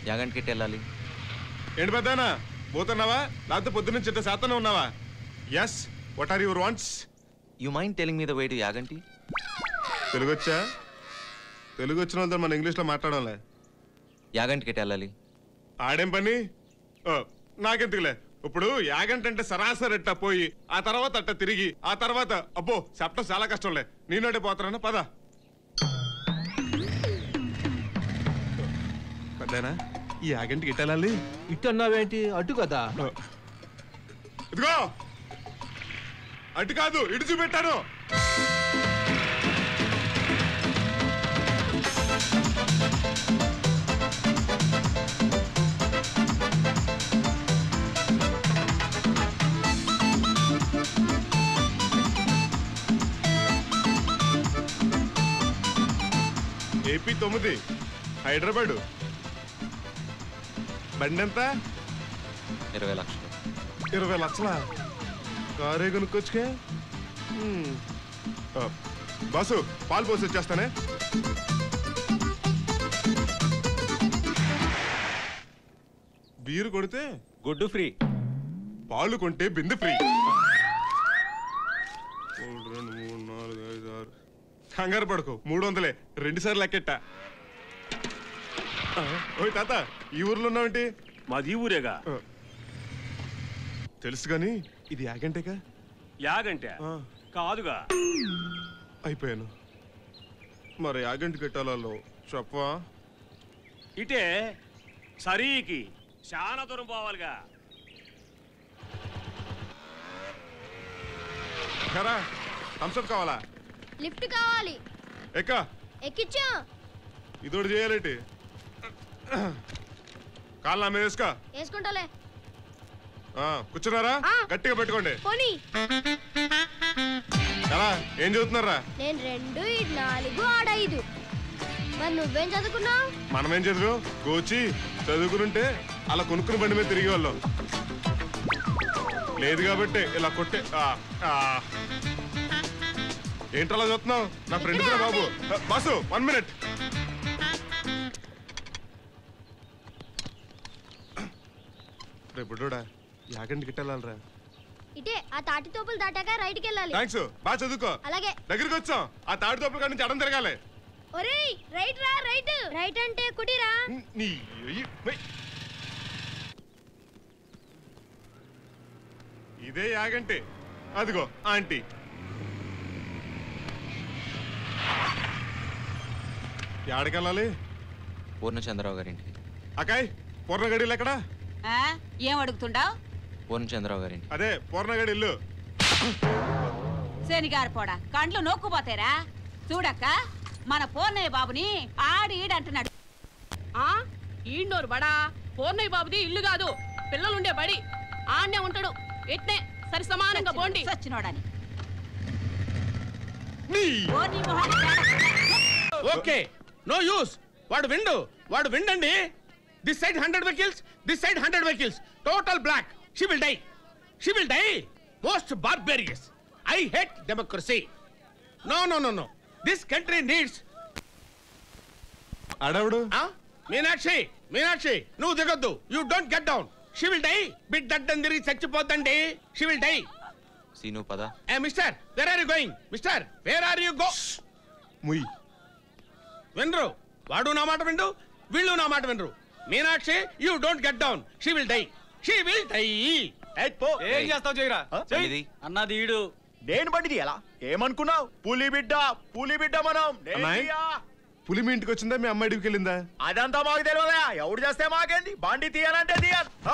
యాగంటికి వెళ్ళాలి ఏంటి పెద్దనా పోతున్నావా లేకపోతే పొద్దున్న చిట్ట శాతనే ఉన్నావా yes what are your wants you mind telling మీద వెయిట్ యాగంటి తెలుగు వచ్చా తెలుగు వచ్చిన వాళ్ళతో మన ఇంగ్లీష్లో మాట్లాడాలి యాగంటికి వెళ్ళాలి ఆడేం పని ఓ, నాకెందుకులే ఇప్పుడు యాగంట అంటే సరాసరి అట్ట పోయి ఆ తర్వాత అట్ట తిరిగి ఆ తర్వాత అబ్బో చెప్పడం చాలా కష్టంలే నేనోటే పోతానా పద పెద్దనా ఈ యాగంటికి ఎట్ట వెళ్ళాలి ఇటు అన్నావేంటి అటు కదా ఓ. ఇదిగో అటు కాదు ఇటు చూపెట్టాను ఏపీ తొమ్మిది హైదరాబాదు బండి ఎంత ఇరవై లక్షలు ఇరవై లక్షల కారే కొనుక్కొచ్చుకే హ్మ్. ఆ, బాసు పాలు పోసి వచ్చేస్తానే బీరు కొడితే గుడ్డు ఫ్రీ పాలు కొంటే బిందె ఫ్రీ ఒకటి, రెండు మూడు నాలుగు ఐదు ఆరు కంగారు పడుకో మూడు వందలే రెండు సార్లు లెక్కెట్ట ఆ, ఓయ్ తాత ఈ ఊర్లో ఉన్నావేంటి మాది ఈ ఊరేగా ఆ. తెలుసు కానీ ఇది యాగంటేగా యాగంటే ఆ. కాదుగా అయిపోయాను మరి యాగంటి కట్టాలలో చెప్పవా ఇటే సరీకి చాలా దూరం పోవాలిగా ఖరా థమ్స్అప్ కావాలా లిఫ్ట్ కావాలి ఎక్క ఎక్కించా ఇదోటి చేయాలేటి కాళ్ళు నా మీద వేసుకో వేసుకుంటాలే ఆ, కూర్చున్నారా ఆ. గట్టిగా పెట్టుకోండి పోనీ ఎలా ఏం చదువుతున్నారా నేను రెండు ఇటు నాలుగు ఆడ ఐదు మరి నువ్వేం చదువుకున్నావు మనమేం చదువు కోచి చదువుకునుంటే అలా కొనుక్కుని బండి మీద తిరిగి వాళ్ళం లేదు కాబట్టి ఇలా కొట్టే ఆ, ఆ. ఏంటలా చూస్తున్నావు నా ఫ్రెండ్ కూడా బాబు ఆ, బాసు వన్ మినిట్ రేపు బుడ్డోడా యాగంటికి వెళ్ళాలరా ఇటే ఆ తాటి తోపులు దాటాక రైట్కి వెళ్ళాలి థ్యాంక్స్ బాగా చదువుకో అలాగే దగ్గరికి వచ్చాం ఆ తాడి తోపుల కాడి నుంచి అడం తిరగాలి ఒరేయ్ రైట్ రా రైట్ రైట్ అంటే కుటిరా నీ అయ్యి- మై. ఇదే యాగంటే అదిగో ఆంటీ యాడకెళ్ళాలి పూర్ణచంద్రరావు గారింటికి అకాయ్ పూర్ణగడిలు ఎక్కడ ఆ? ఏం అడుగుతుండావు పూర్ణచంద్రరావు గారింటి అదే పూర్ణగడి ఇల్లు శనిగారు పోడా కండ్లు నొక్కుపోతారా చూడక్క మన పూర్ణయ్య బాబుని ఆడి ఈడంటున్నాడు ఆ ఈండోరు బడా పూర్ణయ్య బాబుది ఇల్లు కాదు పిల్లలుండే బడి ఆడనే ఉంటాడు ఎట్నే సరి సమానంగా పోండి సచ్చినోడని నీ ఓ నీ మొహాన్ని తేడా. ఓకే నో యూస్ వాడు విండు వాడు విండండి this side hundred vehicles this side hundred vehicles total black she will die she will die most barbarious I hate democracy no no no no this country needs అడవుడు మీనాక్షి మీనాక్షి నువ్వు దిగొద్దు you don't get down she will die బిడ్ దడ్డం తిరిగి చచ్చిపోద్దండి she will die Seenu పద ఏ mister where are you going mister where are you go ముయ్ వినరు వాడు నా మాట విండు వీళ్ళు నా మాట వినరు Meenakshi you don't get down she will die she will die ఏం చేస్తావు చేయరా ఇది అన్నది ఈడు నేను బండిది ఎలా ఏమనుకున్నావు పులి బిడ్డ పులి బిడ్డ మనం అమ్మాయి? నేతియా. పులి మీ ఇంటికి వచ్చిందా మీ అమ్మాయి ఇంటికి వెళ్ళిందా అదంతా మాకు తెలియదా ఎవడు చేస్తే మాకేంది బండి తీయాలంటే తీయాలి ఆ,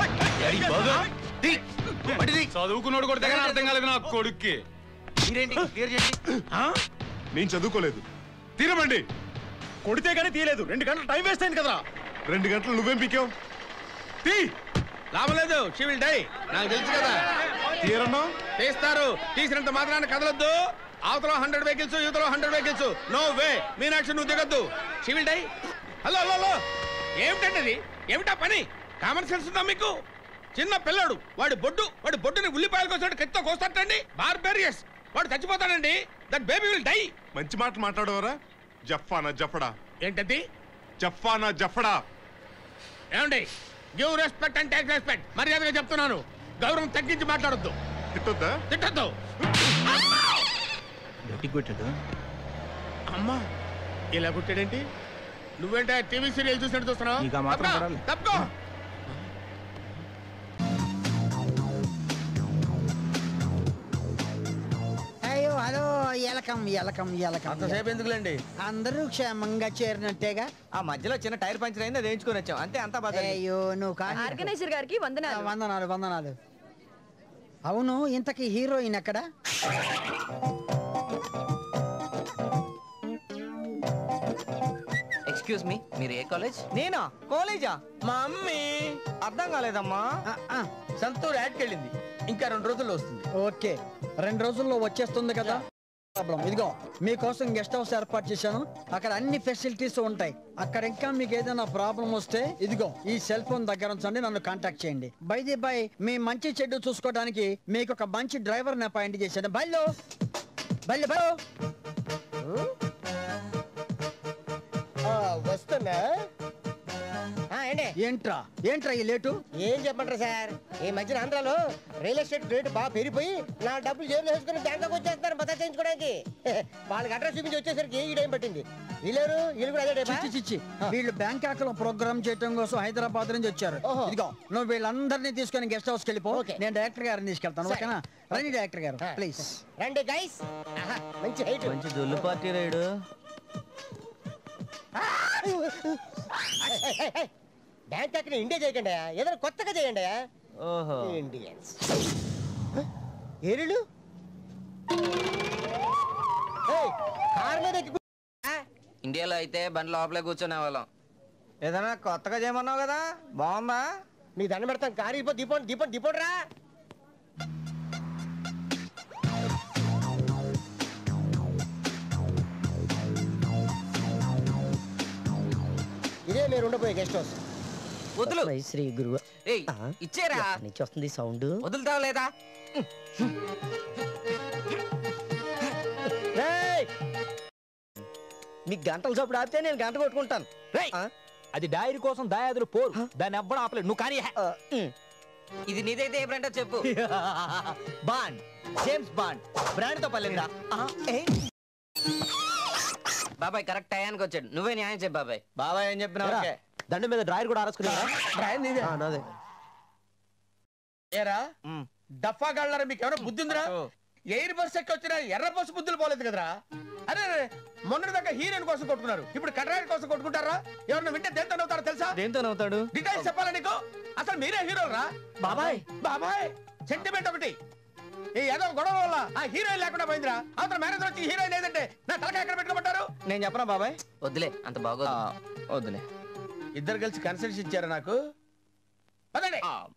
చదువుకున్నోడు కూడా దగ్గర అర్థం కాలేదు నా కొడుక్కి మీరేంటి క్లియర్ చేయండి నేను చదువుకోలేదు తీరమండి కొడితే గానీ తీయలేదు రెండు గంటలు టైం వేస్ట్ అయింది కదరా రెండు గంటలు నువ్వేం పీకావు తీ లాభం లేదు షీ విల్ డై నాకు తెలుసు కదా తీరన్నా తీస్తారు తీసినంత మాత్రాన్ని కదలొద్దు అవతల హండ్రెడ్ వెహికల్స్ యువతలో hundred vehicles no way Meenakshi నువ్వు దిగొద్దు she will die hello hello hello ఏమిటండి అది ఏమిటా పని కామన్ సెన్స్ ఉందా మీకు చిన్న పిల్లడు వాడి బొడ్డు వాడి బొడ్డుని ఉల్లిపాయలు కోసినట్టు కత్తితో కోస్తాడండి బార్బేరియస్ వాడు చచ్చిపోతాడండి దట్ బేబీ విల్ డై మంచి మాట మాట్లాడవరా జఫానా జఫడా ఏంటది జఫానా జఫడా ఏమండి give respect and take respect మర్యాదగా చెప్తున్నాను గౌరవం తగ్గించి మాట్లాడొద్దు తిట్టొద్దా తిట్టద్దు గట్టి కొట్టాడు అమ్మా ఇలా కుట్టాడేంటి నువ్వేంటే టీవీ సీరియల్ చూసినట్టు చూస్తున్నావు నీకు ఆ మాత్రం తప్పుకో, పడాలి. తప్పుకో అయ్యో హలో ఎలకం ఎలకం ఎలకం అంతసేపు ఎందుకులేండి అందరూ క్షేమంగా చేరినట్టేగా ఆ మధ్యలో చిన్న టైర్ పంచర్ అయింది అది వేయించుకొని వచ్చాం అంతే అంతా బాధ అయ్యో నువ్వు కానీ ఆర్గనైజర్ గారికి ఆ, వందనాలు వందనాలు వందనాలు అవును ఇంతకి హీరోయిన్ ఎక్కడ ఎక్స్క్యూజ్ మీ మీరు ఏ కాలేజ్ నేనా కాలేజా మా అమ్మి అర్థం కాలేదమ్మా ఆ, ఆ, సంతూర్ యాడ్కి వెళ్ళింది ఇంకా రెండు రోజుల్లో వస్తుంది ఓకే రెండు రోజుల్లో వచ్చేస్తుంది కదా ప్రాబ్లం ఇదిగో మీకోసం గెస్ట్ హౌస్ ఏర్పాటు చేశాను అక్కడ అన్ని ఫెసిలిటీస్ ఉంటాయి అక్కడ ఇంకా మీకు ఏదైనా ప్రాబ్లం వస్తే ఇదిగో ఈ సెల్ ఫోన్ దగ్గర ఉంచండి నన్ను కాంటాక్ట్ చేయండి బై ది బై మీ మంచి చెడ్డు చూసుకోవడానికి మీకు ఒక మంచి డ్రైవర్ ని అపాయింట్ చేశాను బయలు బయలు బయలు వస్తున్నా ఆ, ఏంటి ఏంట్రా ఏంట్రా ఈ లేటు ఏం చెప్పంటారు సార్ ఈ మధ్యన ఆంధ్రాలో రియల్ ఎస్టేట్ రేట్ బాగా పెరిగిపోయి నా డబ్బులు జేబులో వేసుకుని బ్యాంకులోకి వచ్చేస్తున్నారు బతా చేయించుకోవడానికి వాళ్ళకి అడ్రస్ చూపించి వచ్చేసరికి ఈ టైం పట్టింది వీళ్ళెవరు వీళ్ళు కూడా అదే టైపా? చిచ్చి చిచ్చి వీళ్ళు బ్యాంకాక్ లో ప్రోగ్రామ్ చేయడం కోసం హైదరాబాద్ నుంచి వచ్చారు ఓహో. ఇదిగో నువ్వు వీళ్ళందరినీ తీసుకొని గెస్ట్ హౌస్ వెళ్ళిపో ఓకే. నేను డైరెక్టర్ గారిని తీసుకెళ్తాను సరే. ఓకేనా రండి డైరెక్టర్ గారు ఆ. ప్లీజ్ రండి గైస్ మంచి హైట్ మంచి జొల్లు పార్టీ రైడు బ్యాంక్ అక్కడ ఇండియా చేయకండి ఏదైనా కొత్తగా చేయండి ఓహో ఇండియన్స్ ఏరిలు కార్ మీద ఎక్కి కూ- ఆ, ఇండియాలో అయితే బండి లోపలే కూర్చునే వాళ్ళం ఏదైనా కొత్తగా చేయమన్నావు కదా బాగుందా మీకు దండం పెడతాం కారు ఇపో దీపం దీపం దీపం రా ఇదే మీరు ఉండబోయే గెస్ట్ హౌస్ వదులు శ్రీ గురువు ఏయ్ ఇచ్చేరా నుంచి వస్తుంది సౌండ్ వదులుతావు లేదా మీ గంటలు చప్పుడు ఆపితే నేను గంట కొట్టుకుంటాను రేయ్! అది డైరీ కోసం దాయాదులు పోరు దాన్ని ఎవ్వడం ఆపలేదు నువ్వు కానీ ఆ, ఉమ్. ఇది నీదైతే ఏ బ్రాండో చెప్పు బాండ్ జేమ్స్ బాండ్ బ్రాండ్ తో పర్లేదురా ఆ, ఏ? బాబాయ్ కరెక్ట్ టయానికి వచ్చాడు నువ్వే న్యాయం చెప్పు బాబాయ్ బాబాయ్ ఏం చెప్పినా ఏరా, ఓకే. దండం మీద డ్రాయర్ కూడా ఆరేసుకున్నారా బ్రాండ్ నీదే. ఏరా డఫా గాళ్ళారా మీకు ఎవరో బుద్ధి ఉందిరా ఎయిర్ బస్ ఎక్కి వచ్చిన ఎర్ర బస్సు బుద్ధులు పోలేదు కదరా అరే అరే, మొన్నటి దాకా హీరోయిన్ కోసం కొట్టుకున్నారు ఇప్పుడు కట్రాయిన్ కోసం కొట్టుకుంటారా ఎవరన్నా వింటే దేంతో నవ్వుతారో తెలుసా దేంతో నవ్వుతాడు డీటెయిల్స్ చెప్పాలా నీకు అసలు మీరే హీరో రా బాబాయ్ బాబాయ్ సెంటిమెంట్ ఒకటి ఈ ఏదో గొడవ వల్ల ఆ హీరోయిన్ లేకుండా పోయిందిరా అవతల మేనేజర్ వచ్చి హీరోయిన్ ఏదంటే నా తలకాయ ఎక్కడ పెట్టుకోమంటారు నేను చెప్పనా బాబాయ్ వద్దులే అంత బాగోదు వద్దులే ఇద్దరు కలిసి కన్సల్ట్స్ ఇచ్చారా నాకు పదండి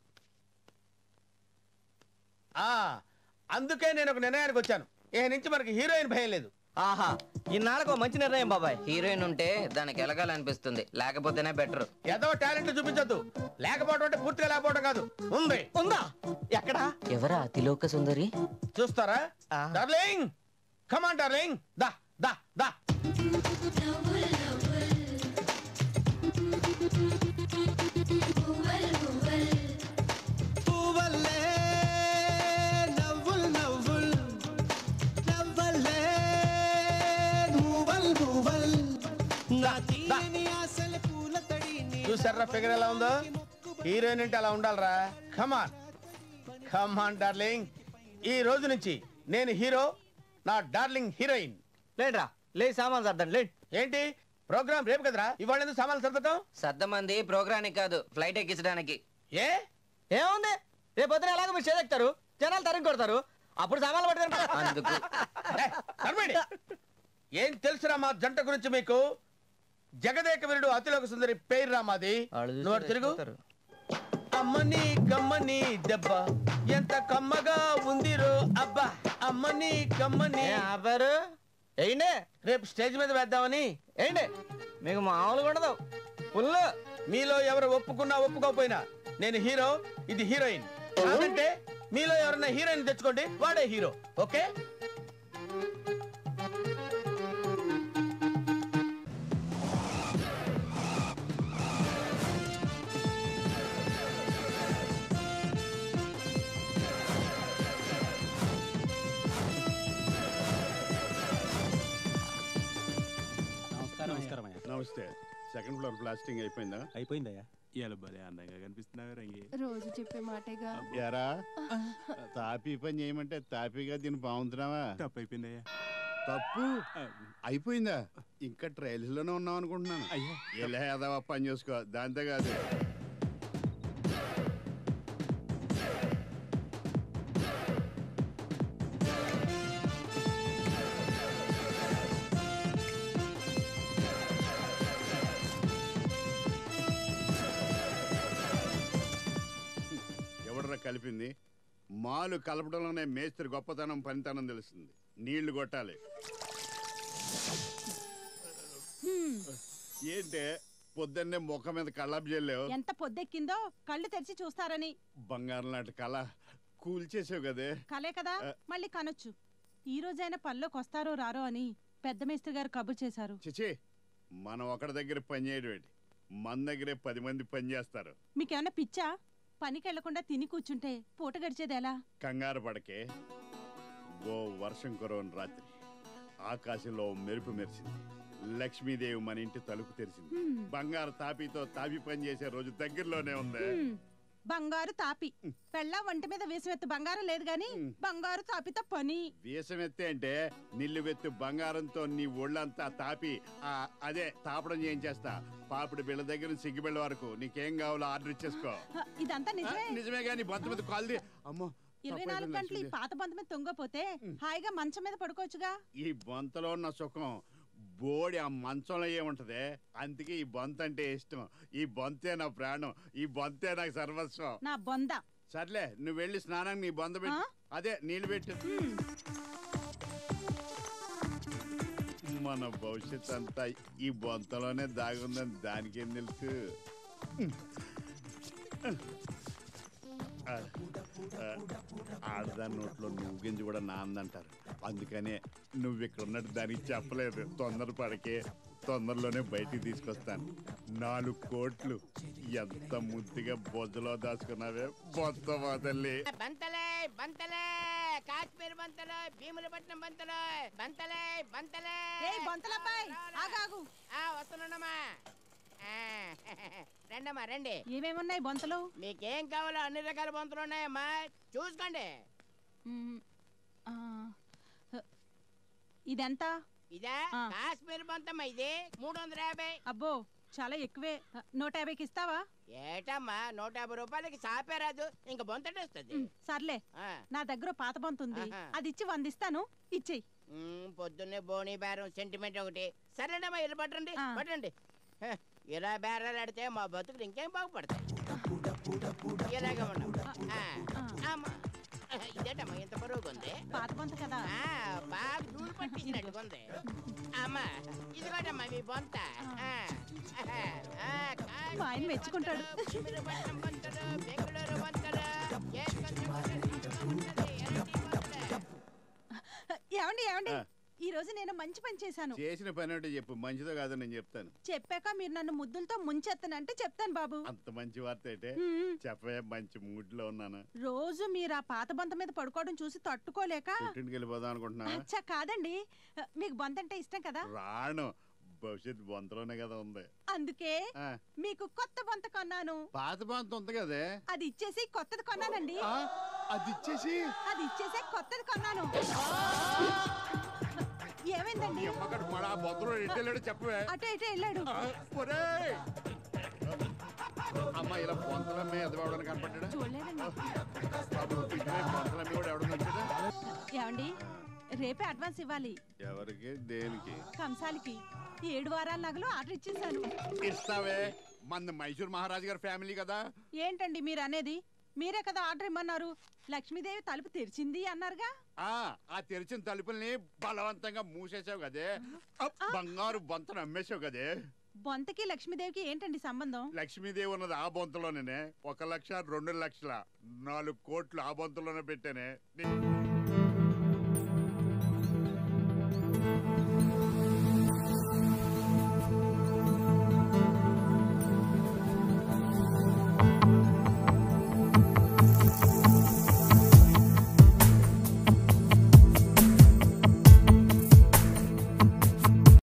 ఆ అందుకే నేను ఒక నిర్ణయానికి వచ్చాను ఏ నుంచి మనకి హీరోయిన్ భయం లేదు ఆహా ఇన్నాళ్ళకు ఓ మంచి నిర్ణయం బాబాయ్ హీరోయిన్ ఉంటే దానికి ఎలగాలనిపిస్తుంది లేకపోతేనే బెటర్ ఏదో టాలెంట్ చూపించొద్దు లేకపోవడం అంటే పూర్తిగా లేకపోవడం కాదు ఉంది ఉందా ఎక్కడా ఎవరా అతిలోక సుందరి చూస్తారా డార్లింగ్ కమాన్ డార్లింగ్ దా దా దా చూసారా ఫిగర్ ఎలా ఉందో హీరోయిన్ అంటే అలా ఉండాలరా కమాన్ కమాన్ డార్లింగ్ ఈ రోజు నుంచి నేను హీరో నా డార్లింగ్ హీరోయిన్ లేడ్రా లే సామాన్ సర్దండి లేట్ ఏంటి ప్రోగ్రామ్ రేపు కదరా ఇవాళ ఎందుకు సామాన్లు సర్దటం సద్దమంది ప్రోగ్రానికి కాదు ఫ్లైట్ ఎక్కించడానికి ఏ ఏముంది రేపు పొద్దున ఎలాగో మీరు చేదెక్తారు జనాలు తరిగి కొడతారు అప్పుడు సామాన్లు పట్టుకుంటారు అందుకు ఏ, నడవండి. ఏం తెలుసురా మా జంట గురించి మీకు జగదేక వీరుడు అతిలోక సుందరి పేరు రా మాది నువ్వు అటు తిరుగు అమ్మని కమ్మని దెబ్బ ఎంత కమ్మగా ఉందిరో అబ్బా అమ్మని కమ్మని ఆపారు ఏంటి రేపు స్టేజ్ మీద వేద్దామని ఏంటి మీకు మామూలుగా ఉండదు ఫుల్ మీలో ఎవరు ఒప్పుకున్నా ఒప్పుకోకపోయినా నేను హీరో ఇది హీరోయిన్ కాదంటే మీలో ఎవరైనా హీరోయిన్ తెచ్చుకోండి వాడే హీరో ఓకే నమస్కారం నమస్తే సెకండ్ ఫ్లోర్ ప్లాస్టింగ్ అయిపోయిందా అయిపోయిందయ్యా ఇవాళ భలే అందంగా కనిపిస్తున్నావు రంగి రోజు చెప్పే మాటేగా ఎరా తాపీ పని చేయమంటే తాపీగా దీన్ని బాగుంటున్నావా తప్పు అయిపోయిందయ్యా తప్పు అయిపోయిందా ఇంకా ట్రయల్స్ లోనే ఉన్నాం అనుకుంటున్నాను ఇలా ఏదో పని చేసుకో దాంతో కాదు ఎవడరా కలిపింది మాలు కలపడంలోనే మేస్త్రి గొప్పతనం పనితనం తెలుస్తుంది నీళ్లు కొట్టాలి ఏంటే పొద్దున్నే ముఖం మీద కళ్ళాపు చెల్లావు ఎంత పొద్దెక్కిందో కళ్ళు తెరిచి చూస్తారని బంగారం లాంటి కళ కూల్చేసావు కదే కలే కదా మళ్ళీ కనొచ్చు ఈ రోజైనా పనిలోకి వస్తారో రారో అని పెద్ద మేస్త్రి గారు కబుర్ చేశారు చిచి మనం ఒకరి దగ్గర పని చేయడం ఏంటి మన దగ్గరే పది మంది పని చేస్తారు మీకేమన్నా పిచ్చా పనికి వెళ్లకుండా తిని కూర్చుంటే పూట గడిచేది ఎలా కంగారు పడకే ఓ వర్షం కురవని రాత్రి ఆకాశంలో ఓ మెరుపు మెరిసింది లక్ష్మీదేవి మన ఇంటి తలుపు తెరిచింది హ్మ్. బంగారు తాపీతో తాపి పని చేసే రోజు దగ్గరలోనే ఉంది హ్మ్. బంగారు తాపి పెళ్ళ వంట మీద వేసిమెత్తు బంగారం లేదు గాని బంగారు తాపితో పని వీసమెత్తే అంటే నిల్లువెత్తు బంగారంతో నీ ఒళ్ళంతా తాపి ఆ, అదే తాపడం చేయించేస్తా పాపిడి బిళ్ళ దగ్గర నుంచి సిగ్గి బిళ్ళ వరకు నీకేం కావాలో ఆర్డర్ ఇచ్చేసుకో హ, ఇదంతా నిజమే ఆ, నిజమే కానీ బొంత మీద కాల్ది అమ్మో ఇరవై తప్పైపోయింది నాలుగు గంటలు ఈ లక్ష్మీదేవి. పాత బంధ మీద తొంగపోతే హాయిగా మంచం మీద పడుకోవచ్చుగా ఈ బొంతలో ఉన్న సుఖం బోడి ఆ మంచంలో ఏముంటది అందుకే ఈ బొంత అంటే ఇష్టం ఈ బొంతే నా ప్రాణం ఈ బొంతే నాకు సర్వస్వం నా బొంద సర్లే నువ్వు వెళ్ళి స్నానానికి నీ బొంద పెట్టు అదే నీళ్ళు పెట్టు మన భవిష్యత్ అంతా ఈ బొంతలోనే దాగుందని దానికేం తెలుసు ఆ, ఆ, ఆడదాని నోట్లో నువ్వు గింజ కూడా నాందంటారు అందుకనే నువ్వు ఇక్కడ ఉన్నట్టు దానికి చెప్పలేదు తొందరపడకే తొందరలోనే బయటికి తీసుకొస్తాను నాలుగు కోట్లు ఎంత ముద్దుగా బొజ్జలో దాచుకున్నావే బొత్త వదల్లి బంతలే బంతలే కాశ్మీర్ బంతలు భీములపట్నం బంతలు బంతలే బంతలే ఏయ్ బొంతలబ్బాయ్ ఆగాగు ఆ వస్తున్నానమ్మా ఆ, రండమ్మా రండి ఏమేమున్నాయి బొంతలు మీకేం కావాలో అన్ని రకాల బంతులు ఉన్నాయమ్మా చూసుకోండి మ్, ఆ, హ, ఇదెంత ఇదా కాశ్మీర్ బంతమ్మా ఇది మూడు వందల యాభై అబ్బో చాలా ఎక్కువే హ, నూట యాభైకి ఇస్తావా ఏటమ్మా నూట యాభై రూపాయలకి సాపే రాదు ఇంకా బొంతటేస్తుంది మ్, సర్లే నా దగ్గర ఓ పాత బొంత ఉంది ఆహా. అది ఇచ్చి వంద ఇస్తాను ఇచ్చేయి మ్మ్, పొద్దున్నే బోని బేరం సెంటిమెంట్ ఒకటి సరేనమ్మా ఇలా పట్టండి పట్టండి హ, ఇలా బేరాలు ఆడితే మా బతుకులు ఇంకేం బాగుపడతాయి ఇలాగే ఉన్నాం ఆ, అమ్మా. ఇదేటమ్మా ఇంత బరువుగా ఉంది పాత బొంత కదా ఆ, బాగా ధూళి పట్టించినట్టుగా ఉంది అమ్మా ఇదిగోటమ్మా మీ బొంత ఆ, ఆ, కాశ్మీర్ మా ఆయన మెచ్చుకుంటాడు భీములపట్నం బంతలు, బెంగళూరు బంతలు, ఏ కొంచెం ఉంటది, ఎర్రటి బంతలు. ఏమండి ఏమండి ఆ. ఈ రోజు నేను మంచి పని చేశాను చేసిన పని అంటే చెప్పు మంచిదో కాదో నేను చెప్తాను చెప్పాక మీరు నన్ను ముద్దులతో ముంచెత్తనంటే చెప్తాను బాబు అంత మంచి వార్త అయితే మ్మ్. చెప్పే మంచి మూడ్ లో ఉన్నాను రోజు మీరు ఆ పాత బొంత మీద పడుకోవడం చూసి తట్టుకోలేక పుట్టింటికి వెళ్ళిపోదాం అనుకుంటున్నా అచ్చా కాదండి మీకు బొంత అంటే ఇష్టం కదా రాను భవిష్యత్ బొంతలోనే కదా ఉంది అందుకే ఆ, మీకు కొత్త బొంత కొన్నాను పాత బొంత ఉంది కదే అది ఇచ్చేసి కొత్తది కొన్నానండి అది ఇచ్చేసి అది ఇచ్చేసి కొత్తది కొన్నాను ఏమైందండి అక్కడ మన బొంతలో ఎట్టెళ్ళాడు చెప్పవే అటు ఇటు వెళ్ళాడు ఆ, ఒరేయ్! అమ్మ ఇలా బొంతలమ్మే ఎదవడానికి కనపడ్డా బొంతలమ్మి కూడా ఎవడన్నా వచ్చాడా ఏమండి రేపే అడ్వాన్స్ ఇవ్వాలి ఎవరికి దేనికి కంసాలికి ఏడు వారాల నగలు ఆర్డర్ ఇచ్చేసాను ఇస్తావే మన మైసూర్ మహారాజు గారి ఫ్యామిలీ కదా ఏంటండి మీరు అనేది మీరే కదా ఆర్డర్ ఇమ్మన్నారు లక్ష్మీదేవి తలుపు తెరిచింది అన్నారుగా ఆ ఆ తెరిచిన తలుపుల్ని బలవంతంగా మూసేసావు కదే ఆ, బంగారు బొంతను అమ్మేసావు కదే బొంతకి లక్ష్మీదేవికి ఏంటండి సంబంధం లక్ష్మీదేవి ఉన్నది ఆ బొంతలోనే ఒక లక్ష రెండు లక్షల నాలుగు కోట్లు ఆ బొంతలోనే పెట్టానే నీ-